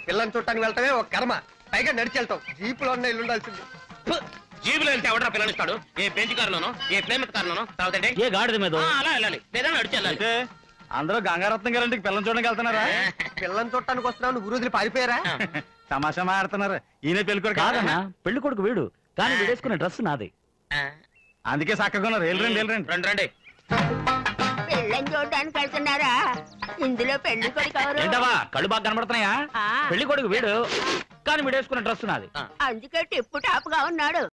పిల్లని చుట్టానికి వెళ్ళటమే ఒక కర్మ పైగా నడిచి వెళ్తాం జీపులో ఉన్న ఇల్లు ఉండాల్సింది ఫు, జీబులో వెళ్తే ఎవడరా పిల్లనిస్తాడు ఏ బెంచ్ కారులోనో ఏ ప్రేమిత కారులోనో తాగుతాడే ఏ గాడిద మీద ఆ, అలా వెళ్ళాలి లేదా నడిచి వెళ్ళాలి అయితే అందరూ గంగారత్నం గారింటికి పిల్లలు చూడడానికి వెళ్తున్నారా పిల్లని చుట్టానికి వస్తున్నావు నువ్వు గురువులు పారిపోయారా తమాషా మాడుతున్నారు ఈయన పెళ్లి కొడుకు కాదన్నా పెళ్లి కొడుకు వీడు కానీ వీడేసుకునే డ్రెస్ నాది ఆ, అందుకే చక్కగా ఉన్నారు వెళ్ళండి వెళ్ళండి రండి రండి పెళ్ళని చూడడానికి వెళ్తున్నారా ఇందులో పెళ్లి కొడుకు ఎవరు ఏంటవా కళ్ళు బాగా కనబడుతున్నాయా ఆ. పెళ్లి కొడుకు వీడు కానీ వీడేసుకునే డ్రెస్ నాది అందుకే టిప్పు టాప్ గా ఉన్నాడు